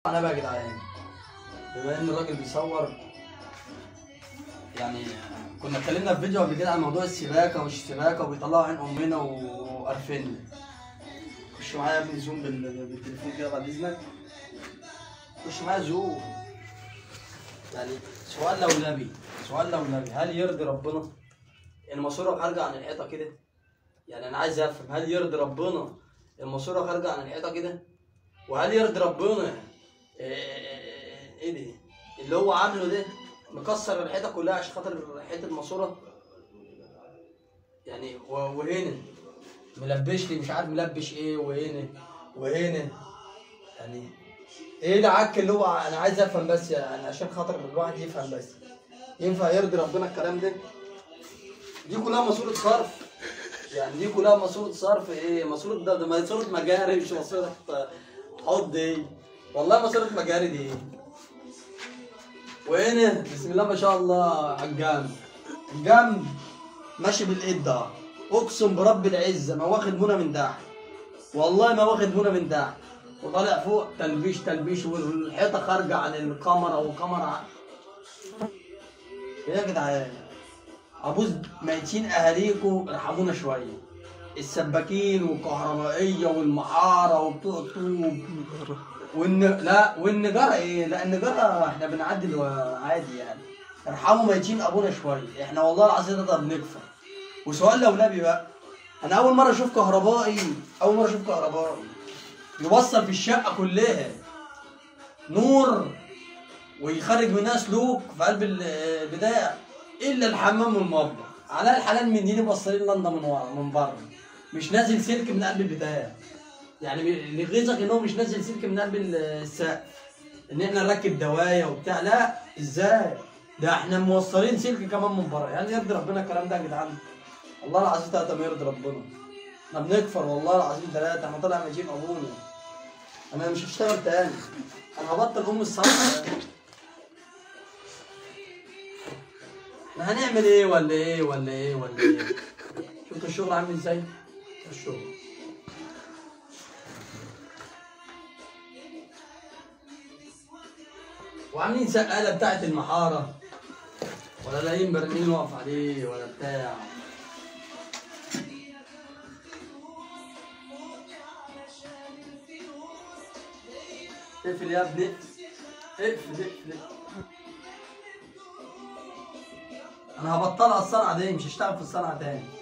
انا بقى يا جدعان بما ان الراجل بيصور يعني كنا اتكلمنا في فيديو قبل كده عن موضوع السباكه ومش السباكه وبيطلعوا عين امنا وقرفنا خش معايا يا ابني زوم بال- بالتليفون كده بعد اذنك خش معايا زوم يعني سؤال لولبي سؤال لولبي هل يرضي ربنا الماسوره خارجه عن الحيطه كده يعني انا عايز افهم هل يرضي ربنا الماسوره خارجه عن الحيطه كده وهل يرضي ربنا ايه إيه ده اللي هو عامله ده مكسر الحيطه كلها عشان خاطر حته ماسوره يعني و- وهنا ملبش لي مش عارف ملبش ايه وهنا وهنا يعني ايه العك اللي هو انا عايز افهم بس يعني عشان خاطر الواحد يفهم بس ينفع يرضي ربنا الكلام ده دي كلها ماسوره صرف يعني دي كلها ماسوره صرف ايه ماسوره ده, ده ماسوره مجاري مش ماسوره حوض ايه والله ماسوره مجاري دي ايه وهنا بسم الله ما شاء الله على الجنب الجنب ماشي بالايد ده اقسم برب العزه ما واخد منى من تحت والله ما واخد منى من تحت وطالع فوق تلبيش تلبيش والحيطه خارجه عن الكاميرا والكاميرا عن... ايه يا جدعان ابوس ميتين اهاليكم ارحمونا شويه السباكين والكهربائيه والمحاره وبتوع الطوب والن لا والنجاره ايه؟ لا النجاره احنا بنعدي الو- عادي يعني ارحموا ميتين ابونا شويه احنا والله العظيم نقدر نكفر وسؤال لولبي بقى انا اول مره اشوف كهربائي اول مره اشوف كهربائي يوصل في الشقه كلها نور ويخرج منها سلوك في قلب ال- البتاع الا الحمام والمطبخ على الحلال من دي موصلين لندا من ورا من بره مش نازل سلك من قلب البتاع يعني اللي يغيظك ان هو مش نازل سلك من قلب ال- السقف ان احنا نركب دوايه وبتاع لا ازاي ده احنا موصلين سلك كمان من بره يعني يرضي ربنا الكلام ده يا جدعان والله العظيم ثلاثه ما يرضي ربنا احنا بنكفر والله العظيم ثلاثه احنا طالع مجيب ابونا انا مش هشتغل تاني انا هبطل ام الصلاه احنا هنعمل ايه ولا ايه ولا ايه ولا ايه شفت الشغل عامل ازاي الشغل وعاملين سقاله بتاعت المحاره ولا لاقيين برميل واقف عليه ولا بتاع اقفل يا ابني اقفل اقفل اقفل. انا هبطلها الصنعه دي مش هشتغل في الصنعه تاني